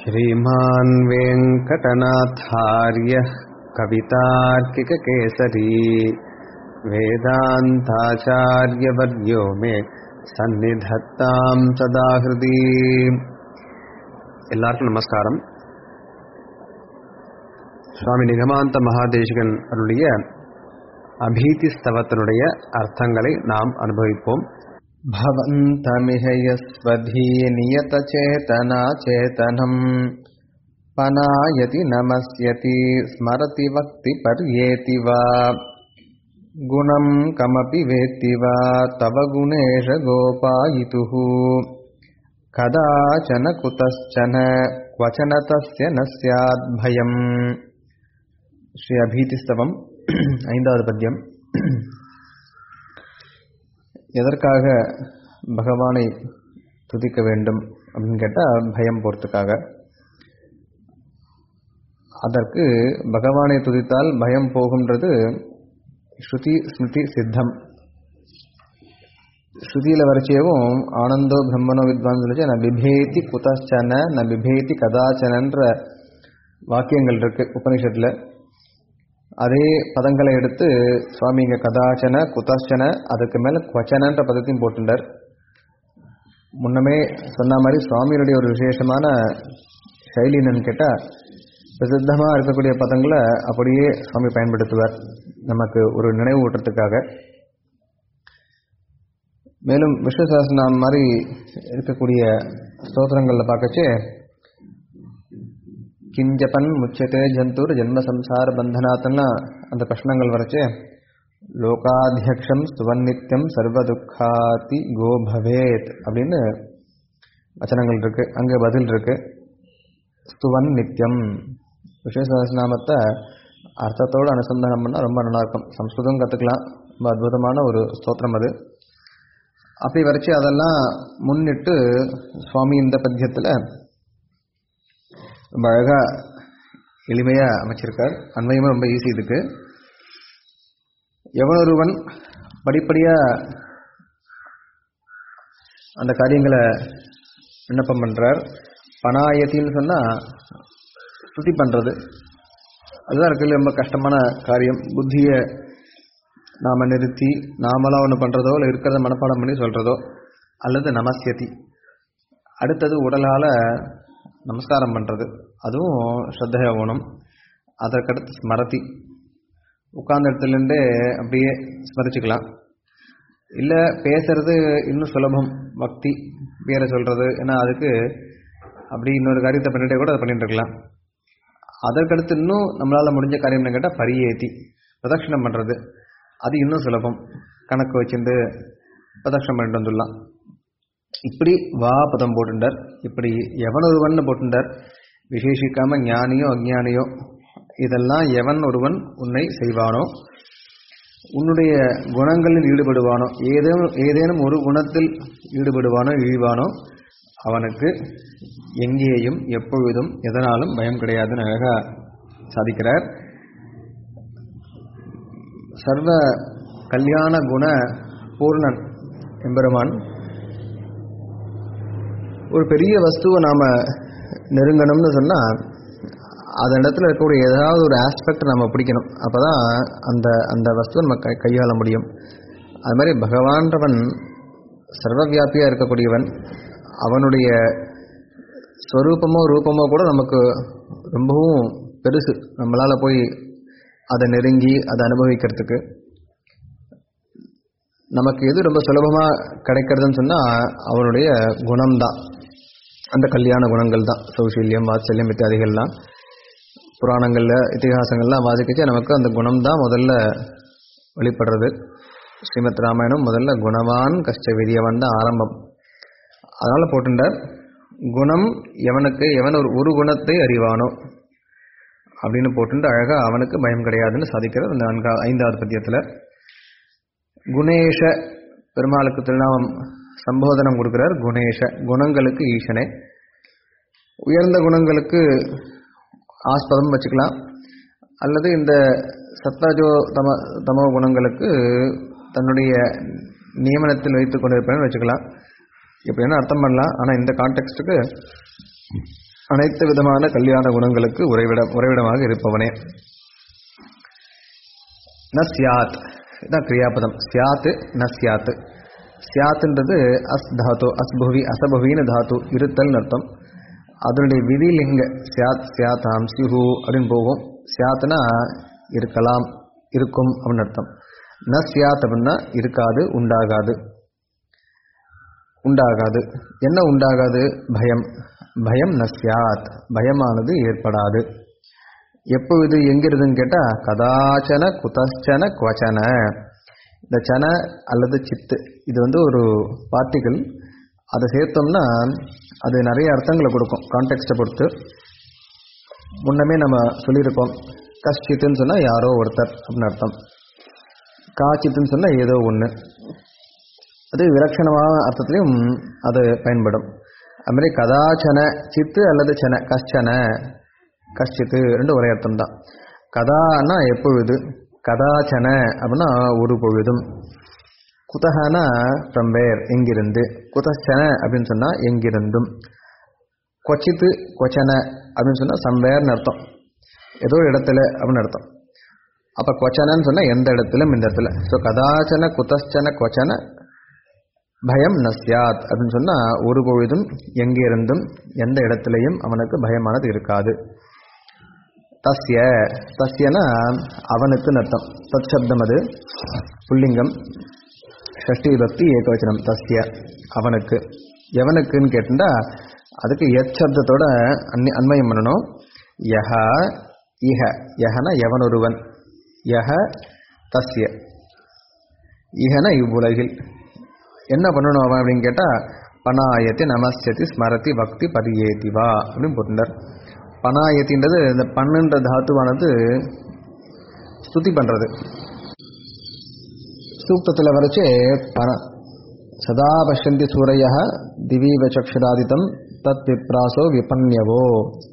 श्रीमान् वेङ्कटनाथार्यः कवितार्किककेसरी वेदान्ताचार्यवर्यो मे சந்நிதத்தாம் சதாகிருதி எல்லாருக்கும் நமஸ்காரம் சுவாமி நிகமாந்த மகாதேசிகன் அருளிய அபீதி ஸ்தவத்தினுடைய அர்த்தங்களை நாம் அனுபவிப்போம் भवन्तमिह यस्वधीनियतचेतना चेतनम् पनायति नमस्यति स्मरति वक्ति पर्येति वा गुणं कमपि वेत्ति वा तव गुणेश गोपायितुः कदाचन कुतश्चन क्वचन तस्य न स्याद्भयम् ஸ்ரீ அபீதிஸ்தவம் ஐந்தாவது பத்தியம் எதற்காக பகவானை துதிக்க வேண்டும் அப்படின்னு கேட்டால் பயம் போகிறதுக்காக அதற்கு பகவானை துதித்தால் பயம் போகுன்றது ஸ்ருதி ஸ்மிருதி சித்தம் ஸ்ருதியில் வரைச்சேவும் ஆனந்தோ பிரம்மனோ வித்வான் சொல்லிச்சு ந பிபேதி குதச்சன ந பிபேதி கதாச்சனன்ற வாக்கியங்கள் இருக்கு உபனிஷத்தில் அதே பதங்களை எடுத்து சுவாமி இங்கே கதாச்சன குதாச்சன அதுக்கு மேலே குவச்சனன்ற பதத்தையும் போட்டுட்டார் முன்னமே சொன்ன மாதிரி சுவாமியினுடைய ஒரு விசேஷமான சைலி என்னன்னு கேட்டால் பிரசித்தமாக இருக்கக்கூடிய பதங்களை அப்படியே சுவாமி பயன்படுத்துவார் நமக்கு ஒரு நினைவு ஊட்டுறதுக்காக மேலும் விஸ்வசாசனம் மாதிரி இருக்கக்கூடிய ஸ்தோத்திரங்களில் பார்க்கச்சே கிஞ்சபன் முச்சதே ஜந்தூர் ஜென்ம சம்சார பந்தனாத்னா அந்த பிரஷ்னங்கள் வரைச்சே லோகாத்தியக்ஷம் சுவன்னித்யம் சர்வ துக்காதி கோ பவேத் அப்படின்னு வச்சனங்கள் இருக்கு அங்கே பதில் இருக்கு ஸ்துவன் நித்யம் விஸ்வசஹஸ்நாமத்தை அர்த்தத்தோடு அனுசந்தானம் பண்ணால் ரொம்ப நல்லாயிருக்கும் சம்ஸ்கிருதம் கற்றுக்கலாம் ரொம்ப அற்புதமான ஒரு ஸ்தோத்திரம் அது அப்படி வரைச்சு அதெல்லாம் முன்னிட்டு சுவாமி இந்த பத்தியத்தில் ரொம்ப அழகாக எளிமையாக அமைச்சிருக்கார் அன்வயமும் ரொம்ப ஈஸி இதுக்கு எவனொருவன் படிப்படியாக அந்த காரியங்களை விண்ணப்பம் பண்ணுறார் பனாயத்தின்னு சொன்னால் ஸ்துதி பண்ணுறது அதுதான் இருக்கிறது ரொம்ப கஷ்டமான காரியம் புத்தியை நாம் நிறுத்தி நாமளாக ஒன்று பண்ணுறதோ இல்லை இருக்கிறத மனப்பாடம் பண்ணி சொல்கிறதோ அல்லது நமஸ்யதி அடுத்தது உடலால் நமஸ்காரம் பண்ணுறது அதுவும் ஸ்ரத்தையா ஓணும் அதற்கடுத்து ஸ்மரதி உட்கார்ந்த இடத்துலேருந்தே அப்படியே ஸ்மரிச்சுக்கலாம் இல்லை பேசுறது இன்னும் சுலபம் பக்தி பேரை சொல்கிறது ஏன்னா அதுக்கு அப்படி இன்னொரு காரியத்தை பண்ணிட்டே கூட அதை பண்ணிட்டு இருக்கலாம் அதற்கடுத்து இன்னும் நம்மளால் முடிஞ்ச காரியம் என்ன கேட்டால் பரியேத்தி பிரதட்சிணம் பண்ணுறது அது இன்னும் சுலபம் கணக்கு வச்சுட்டு பிரதட்சணம் பண்ணிட்டு வந்துடலாம் இப்படி வா பதம் போட்டுண்டார் இப்படி எவன் ஒருவன் போட்டுண்டார் விசேஷிக்காம ஞானியோ அஜானியோ இதெல்லாம் எவன் ஒருவன் உன்னை செய்வானோ உன்னுடைய குணங்களில் ஈடுபடுவானோ ஏதேனும் ஏதேனும் ஒரு குணத்தில் ஈடுபடுவானோ இழிவானோ அவனுக்கு எங்கேயும் எப்பொழுதும் எதனாலும் பயம் கிடையாதுன்னு அழகா சாதிக்கிறார் சர்வ கல்யாண குண பூர்ணன் எம்பெருமான் ஒரு பெரிய வஸ்துவை நாம் நெருங்கணும்னு சொன்னால் அந்த இடத்துல இருக்கக்கூடிய ஏதாவது ஒரு ஆஸ்பெக்ட் நம்ம பிடிக்கணும் அப்போ தான் அந்த அந்த வஸ்துவை நம்ம கை கையாள முடியும் அது மாதிரி பகவான்றவன் சர்வவியாபியாக இருக்கக்கூடியவன் அவனுடைய ஸ்வரூபமோ ரூபமோ கூட நமக்கு ரொம்பவும் பெருசு நம்மளால் போய் அதை நெருங்கி அதை அனுபவிக்கிறதுக்கு நமக்கு எது ரொம்ப சுலபமாக கிடைக்கிறதுன்னு சொன்னால் அவனுடைய குணம்தான் அந்த கல்யாண குணங்கள் தான் சௌசல்யம் வாத்சல்யம் இத்தியாதிகள்லாம் புராணங்களில் இத்திகாசங்கள்லாம் வாசிக்கிச்சு நமக்கு அந்த குணம் தான் முதல்ல வெளிப்படுறது ஸ்ரீமத் ராமாயணம் முதல்ல குணவான் கஷ்ட விதியவன் தான் ஆரம்பம் அதனால் போட்டுட்டார் குணம் எவனுக்கு எவன் ஒரு ஒரு குணத்தை அறிவானோ அப்படின்னு போட்டுட்டு அழகாக அவனுக்கு பயம் கிடையாதுன்னு சாதிக்கிறது அந்த நான்கா ஐந்தாவது பத்தியத்தில் குணேஷ பெருமாளுக்கு திருநாமம் சம்போதனம் கொடுக்கிறார் குணேஷ குணங்களுக்கு ஈசனே உயர்ந்த குணங்களுக்கு ஆஸ்பதம் வச்சுக்கலாம் அல்லது இந்த சத்வஜோ தம தமோ குணங்களுக்கு தன்னுடைய நியமனத்தில் வைத்துக் கொண்டிருப்பேன்னு வச்சுக்கலாம் எப்படின்னா அர்த்தம் பண்ணலாம் ஆனால் இந்த கான்டெக்ட்டுக்கு அனைத்து விதமான கல்யாண குணங்களுக்கு உறைவிடம் உறைவிடமாக இருப்பவனே ந சியாத் இதான் கிரியாபதம் சியாத் ந சியாத் சியாத்துன்றது அஸ் தாத்து அஸ்புவி அசபுவின்னு தாத்து இருத்தல்னு அர்த்தம் அதனுடைய விதிலிங்க சியாத் சியாத்தாம் சிஹு அப்படின்னு போகும் சியாத்னா இருக்கலாம் இருக்கும் அப்படின்னு அர்த்தம் ந சியாத் அப்படின்னா இருக்காது உண்டாகாது உண்டாகாது என்ன உண்டாகாது பயம் பயம் ந சியாத் பயமானது ஏற்படாது எப்போ இது எங்கிருதுன்னு கேட்டால் கதாச்சன குதச்சன குவச்சன இந்த சன அல்லது சித்து இது வந்து ஒரு பார்ட்டிகள் அதை சேர்த்தோம்னா அது நிறைய அர்த்தங்களை கொடுக்கும் கான்டெக்ட்டை பொறுத்து முன்னமே நம்ம சொல்லியிருக்கோம் கஷ்டித்துன்னு சொன்னால் யாரோ ஒருத்தர் அப்படின்னு அர்த்தம் காச்சித்துன்னு சொன்னால் ஏதோ ஒன்று அது விலட்சணமான அர்த்தத்திலையும் அது பயன்படும் அதுமாதிரி கதாச்சன சித்து அல்லது சன கஷ்டன கஷ்டித்து ரெண்டு ஒரே அர்த்தம் தான் கதான்னா எப்பொழுது கதாச்சன அப்படின்னா ஒரு பொழுதும் குதகனா ஃப்ரம் வேர் எங்கிருந்து குதச்சன அப்படின்னு சொன்னால் எங்கிருந்தும் கொச்சித்து கொச்சன அப்படின்னு சொன்னால் சம்வேர்னு அர்த்தம் ஏதோ இடத்துல அப்படின்னு அர்த்தம் அப்போ கொச்சனன்னு சொன்னால் எந்த இடத்துலையும் இந்த இடத்துல ஸோ கதாச்சன குதச்சன கொச்சன பயம் நஸ்யாத் அப்படின்னு சொன்னால் ஒரு பொழுதும் எங்கிருந்தும் எந்த இடத்துலையும் அவனுக்கு பயமானது இருக்காது தஸ்ய தஸ்யனா அவனுக்கு அர்த்தம் தத் சப்தம் அது புல்லிங்கம் ஷஷ்டி பக்தி ஏகவச்சனம் தஸ்ய அவனுக்கு எவனுக்குன்னு கேட்டுட்டா அதுக்கு எத் சப்தத்தோட அன்னி அன்மயம் பண்ணணும் யஹ இஹ யஹன எவனொருவன் யஹ தஸ்ய இஹன இவ்வுலகில் என்ன பண்ணணும் அவன் அப்படின்னு கேட்டால் பனாயத்தி நமஸ்யதி ஸ்மரதி பக்தி பரியேதி வா அப்படின்னு போட்டுட்டார் பனாயத்தின்றது இந்த பண்ணுன்ற தாத்துவானது ஸ்துதி பண்ணுறது சூக்தத்தில் வரைச்சே பண சதா பஷ்யந்தி சூரைய திவீவ சக்ஷுராதித்தம் தத் விப்ராசோ விபன்யவோ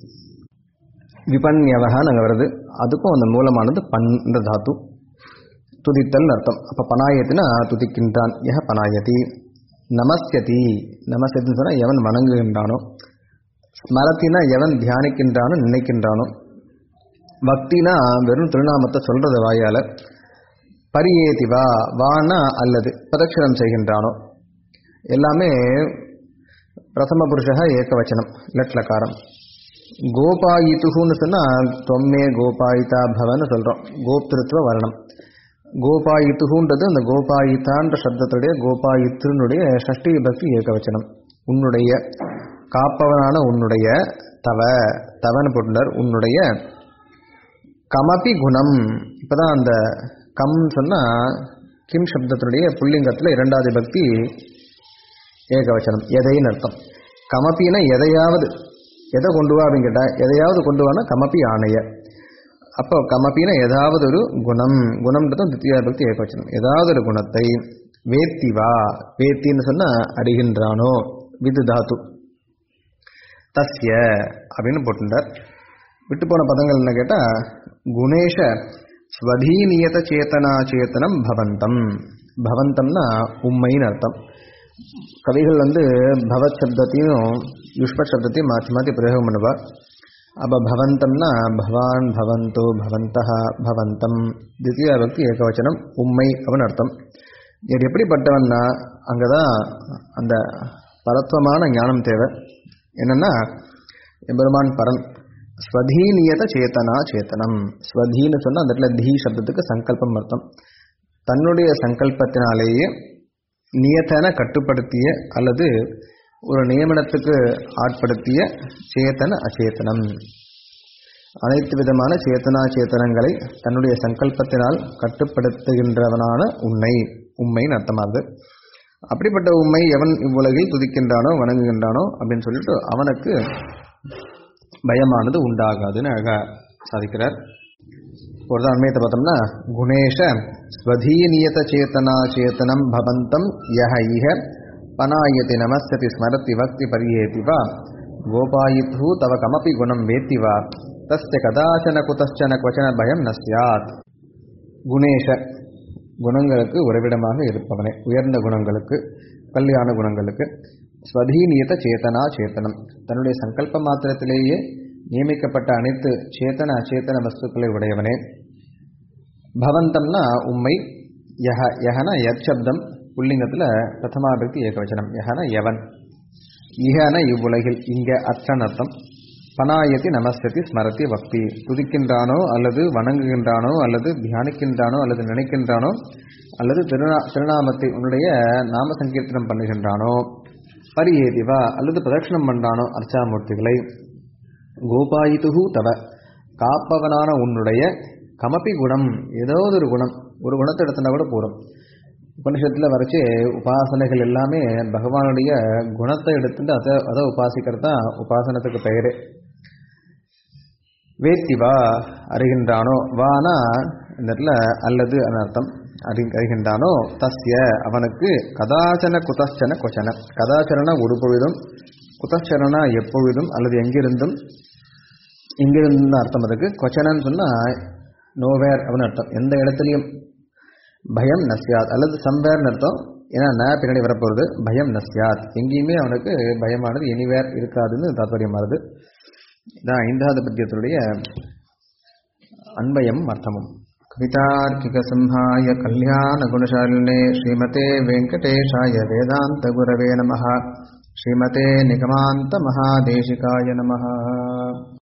விபன்யவகான்னு அங்கே வருது அதுக்கும் அந்த மூலமானது பண்ற தாத்து துதித்தல் அர்த்தம் அப்போ பனாயத்தினா துதிக்கின்றான் யஹ பனாயதி நமஸ்யதி நமஸ்யத்தின்னு சொன்னால் எவன் வணங்குகின்றானோ ஸ்மரத்தினா எவன் தியானிக்கின்றானோ நினைக்கின்றானோ பக்தினா வெறும் திருநாமத்தை சொல்றது வாயால பரியேதி வா வானா அல்லது பிரதட்சணம் செய்கின்றானோ எல்லாமே பிரதம புருஷக ஏகவச்சனம் லட்லக்காரம் கோபாயித்துன்னு சொன்னால் தொம்மே கோபாயிதா பவன்னு சொல்கிறோம் கோப்திருத்துவ வர்ணம் கோபாயித்துன்றது அந்த கோபாயிதான்ற சப்தத்துடைய கோபாயித்துனுடைய ஷஷ்டி பக்தி ஏகவச்சனம் உன்னுடைய காப்பவனான உன்னுடைய தவ தவன்னு போட்டுனர் உன்னுடைய கமபி குணம் இப்போதான் அந்த கம் சொன்னால் கிம் சப்தத்தினுடைய புல்லிங்கத்தில் இரண்டாவது பக்தி ஏகவச்சனம் எதைன்னு அர்த்தம் கமப்பினா எதையாவது எதை கொண்டு வா அப்படின்னு கேட்டால் எதையாவது கொண்டு வானா கமப்பி ஆணைய அப்போ கமப்பினா ஏதாவது ஒரு குணம் குணம்ன்றது தித்தியா பக்தி ஏகவச்சனம் ஏதாவது ஒரு குணத்தை வேத்தி வா வேத்தின்னு சொன்னால் அறிகின்றானோ விது தாத்து தஸ்ய அப்படின்னு போட்டுட்டார் விட்டு போன பதங்கள் என்ன கேட்டால் குணேஷ ஸ்வதீனியத சேத்தனா சேத்தனம் பவந்தம் பவந்தம்னா உண்மைன்னு அர்த்தம் கவிகள் வந்து பவத் சப்தத்தையும் யுஷ்ப சப்தத்தையும் மாற்றி மாற்றி பிரயோகம் பண்ணுவா அப்போ பவந்தம்னா பவான் பவந்தோ பவந்தா பவந்தம் தித்தியா பக்தி ஏகவச்சனம் உண்மை அப்படின்னு அர்த்தம் இது எப்படிப்பட்டவன்னா அங்கே தான் அந்த பரத்துவமான ஞானம் தேவை என்னன்னா எம்பெருமான் பரன் ஸ்வதீனியத சேத்தனா சேத்தனம் ஸ்வதீன்னு சொன்னால் அந்த இடத்துல தீ சப்தத்துக்கு சங்கல்பம் அர்த்தம் தன்னுடைய சங்கல்பத்தினாலேயே நியத்தன கட்டுப்படுத்திய அல்லது ஒரு நியமனத்துக்கு ஆட்படுத்திய சேத்தன அச்சேதனம் அனைத்து விதமான சேத்தனா சேத்தனங்களை தன்னுடைய சங்கல்பத்தினால் கட்டுப்படுத்துகின்றவனான உண்மை உண்மைன்னு அர்த்தமாகுது அப்படிப்பட்ட உண்மை எவன் இவ்வுலகில் துதிக்கின்றானோ வணங்குகின்றானோ அப்படின்னு சொல்லிட்டு அவனுக்கு பயமானது உண்டாகாதுன்னு அழகா சாதிக்கிறார் ஒரு தான் அண்மையத்தை பார்த்தோம்னா குணேஷ ஸ்வதீனியத சேத்தனா சேத்தனம் பவந்தம் யஹ இஹ பனாயதி நமஸ்யதி ஸ்மரதி பக்தி பரியேதி வா கோபாயித்து தவ கமபி குணம் வேத்தி வா தஸ்ய கதாச்சன குதச்சன கொச்சன பயம் ந ஸ்யாத் குணேஷ குணங்களுக்கு உறவிடமாக இருப்பவனே உயர்ந்த குணங்களுக்கு கல்யாண குணங்களுக்கு ஸ்வதீனியத சேதனா சேத்தனம் தன்னுடைய சங்கல்ப மாத்திரத்திலேயே நியமிக்கப்பட்ட அனைத்து சேத்தன அச்சேதன வஸ்துக்களை உடையவனே பவந்தம்னா உம்மை யஹ யஹன யத் சப்தம் புல்லிங்கத்தில் பிரதமாபக்தி ஏகவச்சனம் யஹன யவன் இஹன இவ்வுலகில் இங்க அச்சன் அர்த்தம் பனாயதி நமஸ்ததி ஸ்மரதி பக்தி துதிக்கின்றானோ அல்லது வணங்குகின்றானோ அல்லது தியானிக்கின்றானோ அல்லது நினைக்கின்றானோ அல்லது திருநா திருநாமத்தை உன்னுடைய நாம சங்கீர்த்தனம் பண்ணுகின்றானோ பரியேதிவா அல்லது பிரதட்சணம் பண்றானோ அர்ச்சாமூர்த்திகளை கோபாயிதுகு தவ காப்பவனான உன்னுடைய கமப்பி குணம் ஏதாவது ஒரு குணம் ஒரு குணத்தை எடுத்தனா கூட போதும் உபனிஷத்தில் வரைச்சு உபாசனைகள் எல்லாமே பகவானுடைய குணத்தை எடுத்துட்டு அதை அதை உபாசிக்கிறது தான் உபாசனத்துக்கு பெயரே வேத்திவா அறிகின்றானோ வானா இந்த இடத்துல அல்லது அர்த்தம் அறி அறிகின்றானோ தஸ்ய அவனுக்கு கதாச்சன குதச்சன கொச்சன கதாச்சரனா ஒரு பொழுதும் குதச்சரனா எப்பொழுதும் அல்லது எங்கிருந்தும் எங்கிருந்து அர்த்தம் அதுக்கு கொச்சனன்னு சொன்னா நோவேர் அப்படின்னு அர்த்தம் எந்த இடத்துலையும் பயம் நஸ்யாத் அல்லது சம்பேர்னு அர்த்தம் ஏன்னா ந பின்னாடி வரப்போகிறது பயம் நஸ்யாத் எங்கேயுமே அவனுக்கு பயமானது எனிவேர் இருக்காதுன்னு தாத்பரியமானது இதான் ஐந்தாவது பத்தியத்தினுடைய அன்பயம் அர்த்தமும் कवितार्किकसिंहाय कल्याणगुणशालिने श्रीमते वेङ्कटेशाय वेदान्तगुरवे नमः श्रीमते निगमान्तमहादेशिकाय नमः